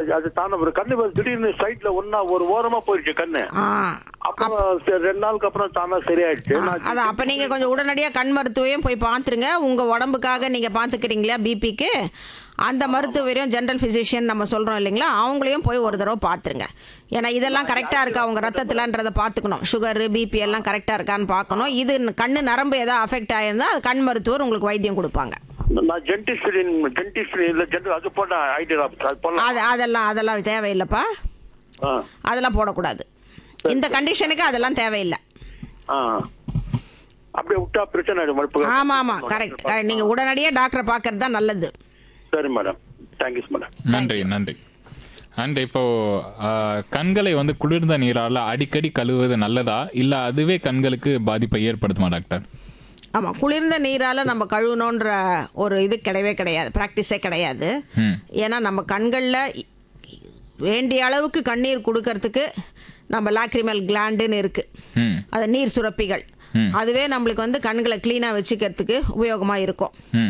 அது தானே ஒரு கண்ணு வந்து திடீர்னு சைட்ல ஒன்னா ஒரு ஓரமா போயிடுச்சு கண்ணு ஆ அப்புறம் சரி, ரெண்டு நாளுக்கு அப்புறம் தானா சரியாயிடுச்சு நான் அதான் அப்போ நீங்கள் கொஞ்சம் உடனடியாக கண் மருத்துவையும் போய் பார்த்துருங்க உங்கள் உடம்புக்காக நீங்கள் பார்த்துக்கிறீங்களா பிபிக்கு அந்த மருத்துவரையும் ஜென்ரல் ஃபிசிஷியன் நம்ம சொல்கிறோம் இல்லைங்களா அவங்களையும் போய் ஒரு தடவை பார்த்துருங்க ஏன்னா இதெல்லாம் கரெக்டாக இருக்கா அவங்க ரத்தத்திலன்றதை பார்த்துக்கணும் சுகரு பிபி எல்லாம் கரெக்டாக இருக்கான்னு பார்க்கணும் இது கண்ணு நரம்பு ஏதாவது அஃபெக்ட் ஆயிருந்தா அது கண் மருத்துவர் உங்களுக்கு வைத்தியம் கொடுப்பாங்க நான் ஜென்டிஸ்டின் ஜென்டிஸ்ட் இல்ல ஜென்டல் அது போட்ட ஐடி அது போடலாம் அது அதெல்லாம் அதெல்லாம் தேவையில்லைப்பா ஆ அதெல்லாம் போடக்கூடாது இந்த கண்டிஷனுக்கு அதெல்லாம் தேவையில்லை ஆ அப்படியே விட்டா பிரச்சனை ஆயிடும் மறுப்பு ஆமாம் ஆமாம் கரெக்ட் நீங்கள் உடனடியாக டாக்டரை பார்க்கறது தான் நல்லது சரி மேடம் தேங்க்யூ மேடம் நன்றி நன்றி அண்ட் இப்போ ஆ, கண்களை வந்து குளிர்ந்த நீரால அடிக்கடி கழுவுவது நல்லதா இல்ல அதுவே கண்களுக்கு பாதிப்பை ஏற்படுத்துமா டாக்டர் ஆமாம் குளிர்ந்த நீரால் நம்ம கழுவணுன்ற ஒரு இது கிடையவே கிடையாது ப்ராக்டிஸே கிடையாது ம். ஏன்னா நம்ம கண்களில் வேண்டிய அளவுக்கு கண்ணீர் கொடுக்கறதுக்கு நம்ம லாக்ரிமல் கிளாண்டுன்னு இருக்குது ம் அது நீர் சுரப்பிகள் அதுவே நம்மளுக்கு வந்து கண்களை க்ளீனாக வச்சுக்கிறதுக்கு உபயோகமாக இருக்கும் ம்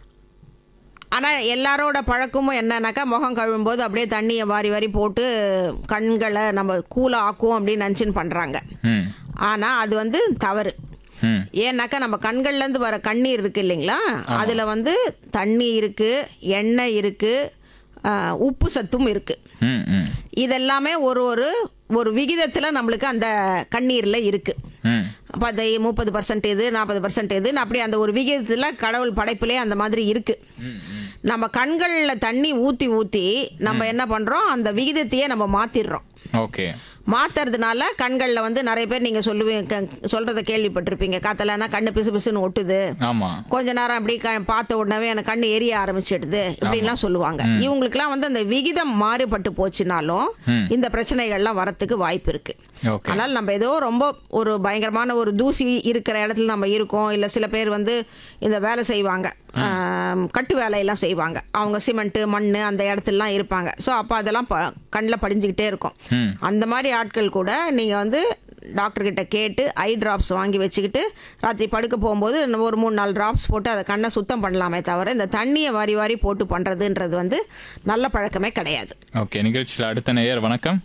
ஆனால் எல்லாரோட பழக்கமும் என்னன்னாக்கா முகம் கழுவும்போது அப்படியே தண்ணியை வாரி வாரி போட்டு கண்களை நம்ம கூலாக ஆக்குவோம் அப்படின்னு நினச்சின்னு பண்ணுறாங்க ம் ஆனால் அது வந்து தவறு ம் ஏன்னாக்கா நம்ம கண்கள்லேருந்து வர கண்ணீர் இருக்கு இல்லைங்களா அதில் வந்து தண்ணி இருக்கு எண்ணெய் இருக்கு ஆஹ், உப்பு சத்தும் இருக்கு ம் ம் இதெல்லாமே ஒரு ஒரு ஒரு விகிதத்தில் நம்மளுக்கு அந்த கண்ணீரில் இருக்கு ம் பத்து முப்பது பர்சன்ட் இது நாற்பது பர்சன்ட் இதுன்னு அப்படி அந்த ஒரு விகிதத்தில் கடவுள் படைப்பிலே அந்த மாதிரி இருக்கு நம்ம கண்களில் தண்ணி ஊற்றி ஊற்றி நம்ம என்ன பண்ணுறோம் அந்த விகிதத்தையே நம்ம மாற்றிடுறோம் ஓகே மாத்துறதுனால கண்களில் வந்து நிறைய பேர் நீங்கள் சொல்லுவீங்க சொல்கிறத கேள்விப்பட்டிருப்பீங்க காத்தலன்னா கண்ணு பிசு பிசுன்னு ஒட்டுது ஆமா கொஞ்ச நேரம் அப்படி க பார்த்த உடனே எனக்கு கண்ணு எரிய ஆரம்பிச்சிடுது இப்படின்லாம் சொல்லுவாங்க இவங்களுக்குலாம் வந்து அந்த விகிதம் மாறுபட்டு போச்சுனாலும் இந்த பிரச்சனைகள்லாம் வரத்துக்கு வாய்ப்பு இருக்கு ஓகே ஆனால் நம்ம ஏதோ ரொம்ப ஒரு பயங்கரமான ஒரு தூசி இருக்கிற இடத்துல நம்ம இருக்கோம் இல்லை சில பேர் வந்து இந்த வேலை செய்வாங்க ஆம், கட்டு வேலையெல்லாம் செய்வாங்க அவங்க சிமெண்ட்டு மண் அந்த இடத்துலலாம் இருப்பாங்க ஸோ அப்போ அதெல்லாம் ப கண்ணில் படிஞ்சுக்கிட்டே இருக்கும் ம் அந்த மாதிரி ஆட்கள் கூட நீங்கள் வந்து டாக்டர் கிட்ட கேட்டு ஐ டிராப்ஸ் வாங்கி வச்சுக்கிட்டு ராத்திரி படுக்க போகும்போது இன்னும் ஒரு மூணு நாலு டிராப்ஸ் போட்டு அதை கண்ணை சுத்தம் பண்ணலாமே தவிர இந்த தண்ணியை வாரி வாரி போட்டு பண்ணுறதுன்றது வந்து நல்ல பழக்கமே கிடையாது ஓகே நிகழ்ச்சியில் அடுத்த நேயர் வணக்கம்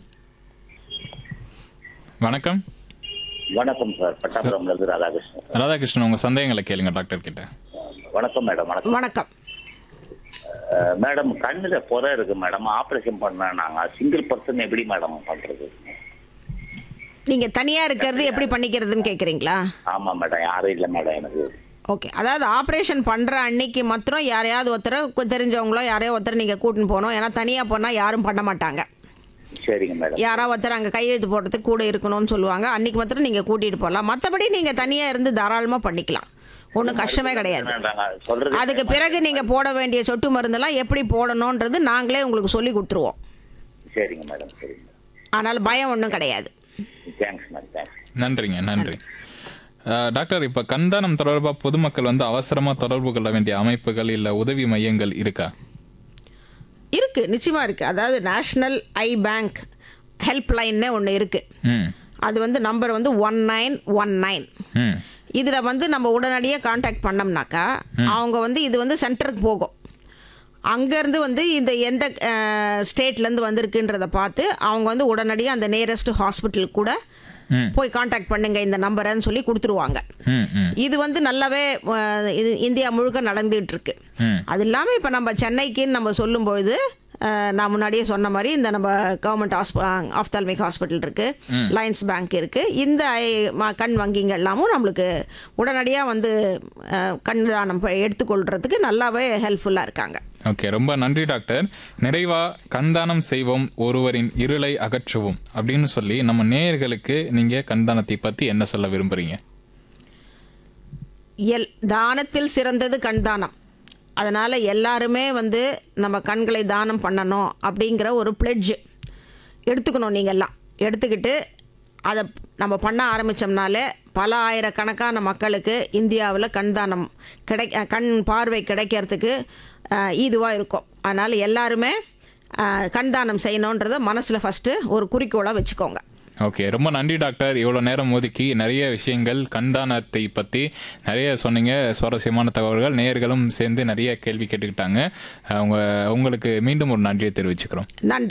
வணக்கம் வணக்கம் சார் பட்டாபுரம்ல இருந்து ராதாகிருஷ்ணன் ராதாகிருஷ்ணன் உங்க சந்தேகங்களை கேளுங்க டாக்டர் கிட்ட வணக்கம் மேடம் வணக்கம் வணக்கம் அஹ், மேடம் கண்ணுல புற இருக்கு மேடம் ஆபரேஷன் பண்ண நாங்க சிங்கிள் பர்சன் எப்படி மேடம் பண்றது நீங்கள் தனியாக இருக்கிறது எப்படி பண்ணிக்கிறதுன்னு கேட்குறீங்களா ஆமா மேடம் யாரும் இல்லை மேடம் எனக்கு ஓகே அதாவது ஆப்ரேஷன் பண்ணுற அன்னைக்கு மாத்திரம் யாரையாவது ஒருத்தரை கு- தெரிஞ்சவங்களோ யாரையோ ஒருத்தர் நீங்கள் கூட்டின்னு போகணும் ஏன்னா தனியாக போனால் யாரும் பண்ண மாட்டாங்க சரிங்க மேடம் யாரோ ஒருத்தர் அங்கே கையெழுத்து போடுறதுக்கு கூட இருக்கணும்னு சொல்லுவாங்க அன்னைக்கு மாத்திரம் நீங்கள் கூட்டிகிட்டு போகலாம் மற்றபடி நீங்கள் தனியாக இருந்து தாராளமாக பண்ணிக்கலாம் ஒன்றும் கஷ்டமே கிடையாது நாங்க சொல்றது அதுக்கு பிறகு நீங்கள் போட வேண்டிய சொட்டு மருந்தெல்லாம் எப்படி போடணுன்றது நாங்களே உங்களுக்கு சொல்லி கொடுத்துருவோம் சரிங்க மேடம் சரிங்க ஆனால் பயம் ஒன்றும் கிடையாது தேங்க்ஸ் மேடம் தேங்க்ஸ் நன்றிங்க நன்றி அஹ், டாக்டர் இப்போ கண்தானம் தொடர்பாக பொதுமக்கள் வந்து அவசரமாக தொடர்பு கொள்ள வேண்டிய அமைப்புகள் இல்லை உதவி மையங்கள் இருக்கா இருக்குது நிச்சயமாக இருக்குது அதாவது நேஷ்னல் ஐ பேங்க் ஹெல்ப்லைன்னே ஒன்று இருக்குது ம் அது வந்து நம்பர் வந்து ஒன் நைன் ஒன் நைன் ம் இதில் வந்து நம்ம உடனடியாக காண்டாக்ட் பண்ணோம்னாக்கா அவங்க வந்து இது வந்து சென்டருக்கு போகும் அங்கேருந்து வந்து இந்த எந்த ஸ்டேட்லேருந்து வந்திருக்குன்றத பார்த்து அவங்க வந்து உடனடியாக அந்த நியரஸ்ட் ஹாஸ்பிட்டலுக்கு கூட ம் போய் காண்டாக்ட் பண்ணுங்க இந்த நம்பரைன்னு சொல்லி கொடுத்துருவாங்க ம் ம் இது வந்து நல்லாவே அஹ், இது இந்தியா முழுக்க நடந்துகிட்டு இருக்கு ம் அது இல்லாமல் இப்போ நம்ம சென்னைக்குன்னு நம்ம சொல்லும்பொழுது அஹ், நான் முன்னாடியே சொன்ன மாதிரி இந்த நம்ம கவர்மெண்ட் ஹாஸ்ப ஆஃப்தால்மிக் ஹாஸ்பிட்டல் இருக்கு லைன்ஸ் பேங்க் இருக்கு இந்த ஐ- ம- கண் வங்கிங்க எல்லாமும் நம்மளுக்கு உடனடியாக வந்து அஹ், கண் தானம் ப- எடுத்துக்கொள்றதுக்கு நல்லாவே ஹெல்ப்ஃபுல்லாக இருக்காங்க ஓகே ரொம்ப நன்றி டாக்டர் நிறைவா கண்தானம் செய்வோம் ஒருவரின் இருளை அகற்றுவோம் அப்படின்னு சொல்லி நம்ம நேயர்களுக்கு நீங்க கண்தானத்தை பத்தி என்ன சொல்ல விரும்புறீங்க எல் தானத்தில் சிறந்தது கண் தானம் அதனால் எல்லாருமே வந்து நம்ம கண்களை தானம் பண்ணணும் அப்படிங்கிற ஒரு பிளெட்ஜ் எடுத்துக்கணும் நீங்கள்லாம் எடுத்துக்கிட்டு அதை நம்ம பண்ண ஆரம்பித்தோம்னாலே பல ஆயிரக்கணக்கான மக்களுக்கு இந்தியாவில் கண் தானம் கிடை அஹ் கண் பார்வை கிடைக்கிறதுக்கு இதுவாக இருக்கும் அதனால் எல்லாருமே அஹ், கண் தானம் செய்யணுன்றதை மனசில் ஃபஸ்ட்டு ஒரு குறிக்கோளாக வச்சுக்கோங்க ஓகே ரொம்ப நன்றி டாக்டர் இவ்வளோ நேரம் ஒதுக்கி நிறைய விஷயங்கள் கண்தானத்தை பற்றி நிறைய சொன்னீங்க சுவாரஸ்யமான தகவல்கள் நேயர்களும் சேர்ந்து நிறைய கேள்வி கேட்டுக்கிட்டாங்க அவங்க உங்களுக்கு மீண்டும் ஒரு நன்றியை தெரிவிச்சுக்கிறோம் நன்றி